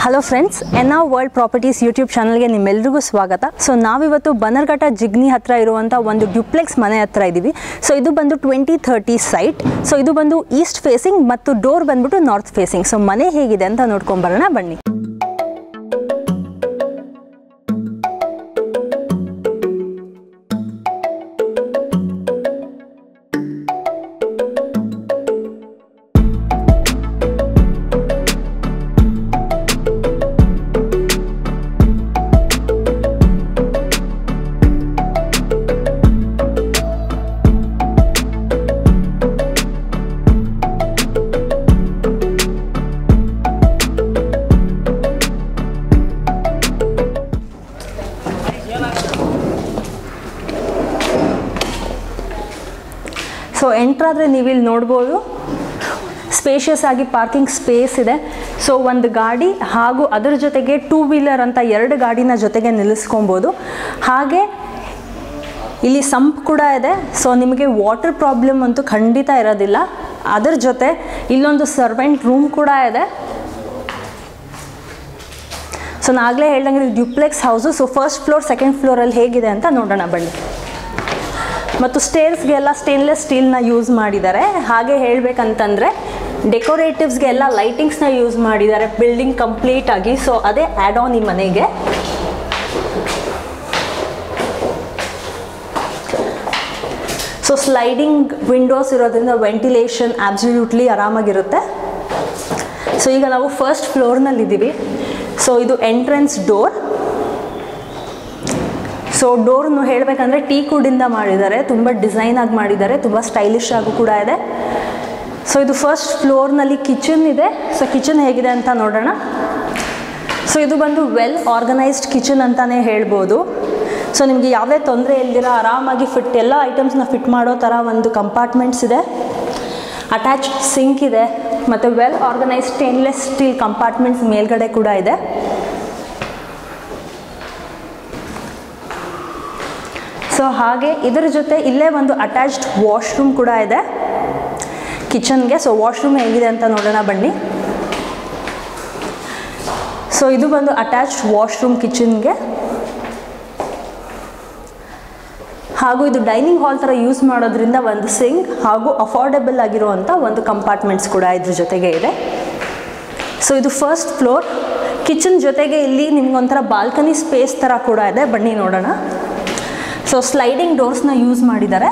hello friends N A world properties YouTube ಚಾನಲ್ಗೆ ನಿಮ್ಮೆಲ್ರಿಗೂ ಸ್ವಾಗತ ಸೊ ನಾವಿವತ್ತು ಬನರ್ಘಟ್ಟ ಜಿಗ್ನಿ ಹತ್ರ ಇರುವಂಥ ಒಂದು ಡ್ಯುಪ್ಲೆಕ್ಸ್ ಮನೆ ಹತ್ರ ಇದ್ದೀವಿ ಸೊ ಇದು ಬಂದು ಟ್ವೆಂಟಿ ಥರ್ಟಿ ಸೈಟ್ ಸೊ ಇದು ಬಂದು ಈಸ್ಟ್ ಫೇಸಿಂಗ್ ಮತ್ತು ಡೋರ್ ಬಂದ್ಬಿಟ್ಟು ನಾರ್ತ್ ಫೇಸಿಂಗ್ ಸೊ ಮನೆ ಹೇಗಿದೆ ಅಂತ ನೋಡ್ಕೊಂಬರೋಣ ಬನ್ನಿ ಸೊ ಎಂಟ್ರಾದರೆ ನೀವು ಇಲ್ಲಿ ನೋಡ್ಬೋದು ಸ್ಪೇಷಿಯಸ್ ಆಗಿ ಪಾರ್ಕಿಂಗ್ ಸ್ಪೇಸ್ ಇದೆ ಸೊ ಒಂದು ಗಾಡಿ ಹಾಗೂ ಅದರ ಜೊತೆಗೆ ಟೂ ವೀಲರ್ ಅಂತ ಎರಡು ಗಾಡಿನ ಜೊತೆಗೆ ನಿಲ್ಲಿಸ್ಕೊಬೋದು ಹಾಗೆ ಇಲ್ಲಿ ಸಂಪ್ ಕೂಡ ಇದೆ ಸೊ ನಿಮಗೆ ವಾಟರ್ ಪ್ರಾಬ್ಲಮ್ ಅಂತೂ ಖಂಡಿತ ಇರೋದಿಲ್ಲ ಅದರ ಜೊತೆ ಇಲ್ಲೊಂದು ಸರ್ವೆಂಟ್ ರೂಮ್ ಕೂಡ ಇದೆ ಸೊ ನಾನು ಆಗಲೇ ಹೇಳ್ದಂಗೆ ಇದು duplex house so first floor second ಫ್ಲೋರಲ್ಲಿ ಹೇಗಿದೆ ಅಂತ ನೋಡೋಣ ಬನ್ನಿ ಮತ್ತು ಸ್ಟೇರ್ಸ್ಗೆಲ್ಲ ಸ್ಟೇನ್ಲೆಸ್ ಸ್ಟೀಲ್ನ ಯೂಸ್ ಮಾಡಿದ್ದಾರೆ ಹಾಗೆ ಹೇಳಬೇಕಂತಂದರೆ ಡೆಕೋರೇಟಿವ್ಸ್ಗೆ ಎಲ್ಲ ಲೈಟಿಂಗ್ಸ್ನ ಯೂಸ್ ಮಾಡಿದ್ದಾರೆ ಬಿಲ್ಡಿಂಗ್ ಕಂಪ್ಲೀಟ್ ಆಗಿ ಸೊ ಅದೇ ಆ್ಯಡ್ ಆನ್ ಈ ಮನೆಗೆ ಸೊ ಸ್ಲೈಡಿಂಗ್ ವಿಂಡೋಸ್ ಇರೋದ್ರಿಂದ ವೆಂಟಿಲೇಷನ್ ಆಬ್ಸಲ್ಯೂಟ್ಲಿ ಆರಾಮಾಗಿರುತ್ತೆ ಸೊ ಈಗ ನಾವು ಫಸ್ಟ್ ಫ್ಲೋರ್ನಲ್ಲಿದ್ದೀವಿ ಸೊ ಇದು ಎಂಟ್ರೆನ್ಸ್ ಡೋರ್ ಸೊ ಡೋರ್ನು ಹೇಳಬೇಕಂದ್ರೆ ಟೀ ಕುಡಿಂದ ಮಾಡಿದ್ದಾರೆ ತುಂಬ ಡಿಸೈನ್ ಆಗಿ ಮಾಡಿದ್ದಾರೆ ತುಂಬ ಸ್ಟೈಲಿಶ್ ಆಗು ಕೂಡ ಇದೆ ಸೊ ಇದು ಫಸ್ಟ್ ಫ್ಲೋರ್ನಲ್ಲಿ ಕಿಚನ್ ಇದೆ ಸೊ ಕಿಚನ್ ಹೇಗಿದೆ ಅಂತ ನೋಡೋಣ ಸೊ ಇದು ಬಂದು ವೆಲ್ ಆರ್ಗನೈಸ್ಡ್ ಕಿಚನ್ ಅಂತಲೇ ಹೇಳ್ಬೋದು ಸೊ ನಿಮಗೆ ಯಾವುದೇ ತೊಂದರೆ ಇಲ್ದಿರ ಆರಾಮಾಗಿ ಫಿಟ್ ಎಲ್ಲ ಐಟಮ್ಸ್ನ ಫಿಟ್ ಮಾಡೋ ಥರ ಒಂದು ಕಂಪಾರ್ಟ್ಮೆಂಟ್ಸ್ ಇದೆ ಅಟ್ಯಾಚ್ ಸಿಂಕ್ ಇದೆ ಮತ್ತು well organised stainless steel compartments ಮೇಲ್ಗಡೆ ಕೂಡ ಇದೆ ಸೊ ಹಾಗೆ ಇದರ ಜೊತೆ ಇಲ್ಲೇ ಒಂದು ಅಟ್ಯಾಚ್ಡ್ ವಾಶ್ರೂಮ್ ಕೂಡ ಇದೆ ಕಿಚನ್ಗೆ ಸೊ ವಾಶ್ರೂಮ್ ಹೇಗಿದೆ ಅಂತ ನೋಡೋಣ ಬನ್ನಿ ಸೊ ಇದು ಬಂದು ಅಟ್ಯಾಚ್ಡ್ ವಾಶ್ರೂಮ್ ಕಿಚನ್ಗೆ ಹಾಗೂ ಇದು ಡೈನಿಂಗ್ ಹಾಲ್ ಥರ ಯೂಸ್ ಮಾಡೋದ್ರಿಂದ ಒಂದು ಸಿಂಕ್ ಹಾಗೂ ಅಫೋರ್ಡೆಬಲ್ ಆಗಿರುವಂಥ ಒಂದು ಕಂಪಾರ್ಟ್ಮೆಂಟ್ಸ್ ಕೂಡ ಇದ್ರ ಜೊತೆಗೆ ಇದೆ ಸೊ ಇದು ಫಸ್ಟ್ ಫ್ಲೋರ್ ಕಿಚನ್ ಜೊತೆಗೆ ಇಲ್ಲಿ ನಿಮ್ಗೊಂಥರ ಬಾಲ್ಕನಿ ಸ್ಪೇಸ್ ಥರ ಕೂಡ ಇದೆ ಬನ್ನಿ ನೋಡೋಣ ಸೊ ಸ್ಲೈಡಿಂಗ್ ಡೋರ್ಸ್ನ ಯೂಸ್ ಮಾಡಿದ್ದಾರೆ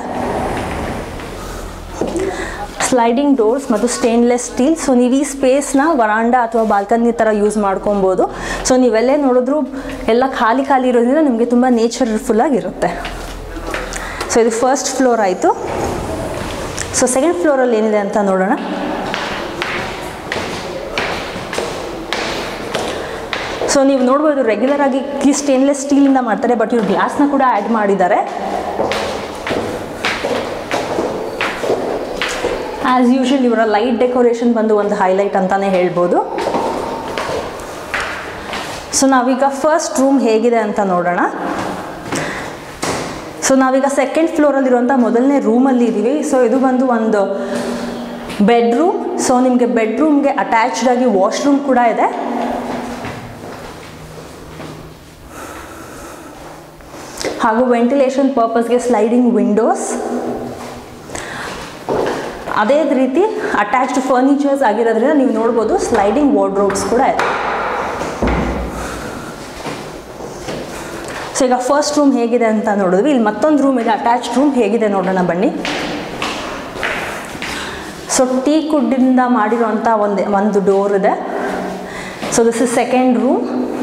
ಸ್ಲೈಡಿಂಗ್ ಡೋರ್ಸ್ ಮತ್ತು ಸ್ಟೇನ್ಲೆಸ್ ಸ್ಟೀಲ್ ಸೊ ನೀವು ಈ ಸ್ಪೇಸ್ನ ವರಾಂಡ ಅಥವಾ ಬಾಲ್ಕನಿ ಥರ ಯೂಸ್ ಮಾಡ್ಕೊಬೋದು ಸೊ ನೀವೆಲ್ಲೇ ನೋಡಿದ್ರು ಎಲ್ಲ ಖಾಲಿ ಖಾಲಿ ಇರೋದ್ರಿಂದ ನಿಮಗೆ ತುಂಬ ನೇಚರ್ಫುಲ್ ಆಗಿರುತ್ತೆ ಸೊ ಇದು ಫಸ್ಟ್ ಫ್ಲೋರ್ ಆಯಿತು ಸೊ ಸೆಕೆಂಡ್ ಫ್ಲೋರಲ್ಲಿ ಏನಿದೆ ಅಂತ ನೋಡೋಣ ಸೊ ನೀವು ನೋಡ್ಬೋದು ರೆಗ್ಯುಲರ್ ಆಗಿ ಈ ಸ್ಟೇನ್ಲೆಸ್ ಸ್ಟೀಲಿಂದ ಮಾಡ್ತಾರೆ ಬಟ್ ಇವ್ರು ಗ್ಲಾಸ್ನ ಕೂಡ ಆ್ಯಡ್ ಮಾಡಿದ್ದಾರೆ ಆ್ಯಸ್ ಯೂಶುವಲ್ ಇವರ ಲೈಟ್ ಡೆಕೋರೇಷನ್ ಬಂದು ಒಂದು ಹೈಲೈಟ್ ಅಂತಲೇ ಹೇಳ್ಬೋದು ಸೊ ನಾವೀಗ ಫಸ್ಟ್ ರೂಮ್ ಹೇಗಿದೆ ಅಂತ ನೋಡೋಣ ಸೊ ನಾವೀಗ ಸೆಕೆಂಡ್ ಫ್ಲೋರಲ್ಲಿರುವಂಥ ಮೊದಲನೇ ರೂಮಲ್ಲಿ ಇದ್ದೀವಿ ಸೊ ಇದು ಬಂದು ಒಂದು ಬೆಡ್ರೂಮ್ ಸೊ ನಿಮಗೆ ಬೆಡ್ರೂಮ್ಗೆ ಅಟ್ಯಾಚ್ಡ್ ಆಗಿ ವಾಶ್ರೂಮ್ ಕೂಡ ಇದೆ ಹಾಗೂ ವೆಂಟಿಲೇಷನ್ ಪರ್ಪಸ್ಗೆ ಸ್ಲೈಡಿಂಗ್ ವಿಂಡೋಸ್ ಅದೇ ರೀತಿ ಅಟ್ಯಾಚ್ಡ್ ಫರ್ನಿಚರ್ಸ್ ಆಗಿರೋದ್ರಿಂದ ನೀವು ನೋಡ್ಬೋದು ಸ್ಲೈಡಿಂಗ್ ವಾರ್ಡ್ರೋಬ್ಸ್ ಕೂಡ ಇದೆ ಸೊ ಈಗ ಫಸ್ಟ್ ರೂಮ್ ಹೇಗಿದೆ ಅಂತ ನೋಡಿದ್ವಿ ಇಲ್ಲಿ ಮತ್ತೊಂದು ರೂಮ್ ಇದೆ ಅಟ್ಯಾಚ್ಡ್ ರೂಮ್ ಹೇಗಿದೆ ನೋಡೋಣ ಬನ್ನಿ ಸೊ ಟೀ ಕುಡ್ಡಿಂದ ಮಾಡಿರೋಂಥ ಒಂದು ಒಂದು ಡೋರ್ ಇದೆ so this is second room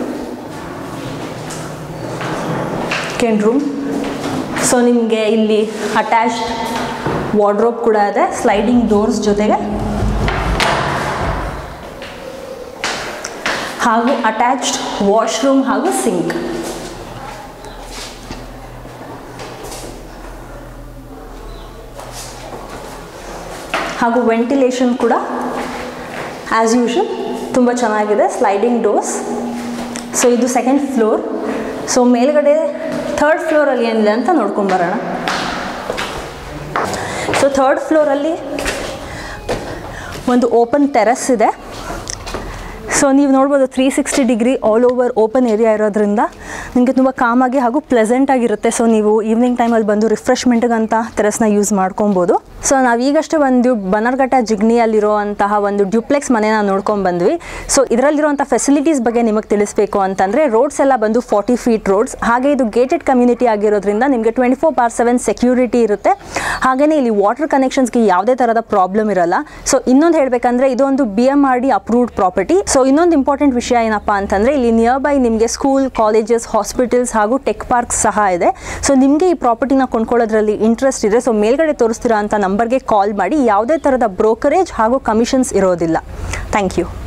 second room so ನಿಮಗೆ ಇಲ್ಲಿ ಅಟ್ಯಾಚ್ಡ್ ವಾರ್ಡ್ರೋಬ್ ಕೂಡ ಇದೆ ಸ್ಲೈಡಿಂಗ್ ಡೋರ್ಸ್ ಜೊತೆಗೆ ಹಾಗೂ ಅಟ್ಯಾಚ್ಡ್ ವಾಶ್ರೂಮ್ ಹಾಗೂ ಸಿಂಕ್ ಹಾಗೂ ವೆಂಟಿಲೇಷನ್ ಕೂಡ ಆ್ಯಸ್ ಯೂಶುವಲ್ ತುಂಬ ಚೆನ್ನಾಗಿದೆ ಸ್ಲೈಡಿಂಗ್ ಡೋರ್ಸ್ ಸೊ ಇದು ಸೆಕೆಂಡ್ ಫ್ಲೋರ್ ಸೊ ಮೇಲ್ಗಡೆ ಥರ್ಡ್ ಫ್ಲೋರಲ್ಲಿ ಏನಿದೆ ಅಂತ ನೋಡ್ಕೊಂಬರೋಣ ಸೊ ಥರ್ಡ್ ಫ್ಲೋರಲ್ಲಿ ಒಂದು ಓಪನ್ ಟೆರೆಸ್ ಇದೆ ಸೊ ನೀವು ನೋಡ್ಬೋದು three sixty degree all over open area ಇರೋದ್ರಿಂದ ನಿಮಗೆ ತುಂಬ ಕಾಮಾಗಿ ಹಾಗೂ ಪ್ಲೆಸೆಂಟ್ ಆಗಿರುತ್ತೆ ಸೊ ನೀವು ಈವ್ನಿಂಗ್ ಟೈಮಲ್ಲಿ ಬಂದು ರಿಫ್ರೆಶ್ಮೆಂಟ್ಗಂತ ಟೆರಸ್ನ ಯೂಸ್ ಮಾಡ್ಕೊಬೋದು ಸೊ ನಾವು ಈಗಷ್ಟೇ ಒಂದು ಬನ್ನರ್ಘಟ್ಟ ಜಿಗ್ನಿಯಲ್ಲಿರೋ ಅಂತಹ ಒಂದು ಡ್ಯೂಪ್ಲೆಕ್ಸ್ ಮನೆನ ನೋಡ್ಕೊಂಡು ಬಂದ್ವಿ ಸೊ ಇದರಲ್ಲಿರುವಂಥ ಫೆಸಿಲಿಟೀಸ್ ಬಗ್ಗೆ ನಿಮಗೆ ತಿಳಿಸ್ಬೇಕು ಅಂತಂದರೆ ರೋಡ್ಸ್ ಎಲ್ಲ ಬಂದು ಫಾರ್ಟಿ ಫೀಟ್ ರೋಡ್ಸ್ ಹಾಗೆ ಇದು ಗೇಟೆಡ್ ಕಮ್ಯುನಿಟಿ ಆಗಿರೋದ್ರಿಂದ ನಿಮಗೆ twenty four by seven security ಇರುತ್ತೆ ಹಾಗೆಯೇ ಇಲ್ಲಿ ವಾಟರ್ ಕನೆಕ್ಷನ್ಸ್ಗೆ ಯಾವುದೇ ಥರದ ಪ್ರಾಬ್ಲಮ್ ಇರಲ್ಲ ಸೊ ಇನ್ನೊಂದು ಹೇಳಬೇಕಂದ್ರೆ ಇದು ಒಂದು B M R D approved property so ಇನ್ನೊಂದು ಇಂಪಾರ್ಟೆಂಟ್ ವಿಷಯ ಏನಪ್ಪ ಅಂತಂದರೆ ಇಲ್ಲಿ ನಿಯರ್ ಬೈ ನಿಮಗೆ ಸ್ಕೂಲ್ ಕಾಲೇಜಸ್ ಹಾಸ್ಪಿಟಲ್ಸ್ ಹಾಗೂ ಟೆಕ್ ಪಾರ್ಕ್ಸ್ ಸಹ ಇದೆ ಸೊ ನಿಮಗೆ ಈ ಪ್ರಾಪರ್ಟಿನ ಕೊಂಡ್ಕೊಳ್ಳೋದ್ರಲ್ಲಿ ಇಂಟ್ರೆಸ್ಟ್ ಇದೆ ಸೊ ಮೇಲ್ಗಡೆ ತೋರಿಸ್ತೀರಾ ಅಂತ ನಂಬರ್ಗೆ ಕಾಲ್ ಮಾಡಿ ಯಾವುದೇ ಥರದ ಬ್ರೋಕರೇಜ್ ಹಾಗೂ ಕಮಿಷನ್ಸ್ ಇರೋದಿಲ್ಲ ಥ್ಯಾಂಕ್ ಯು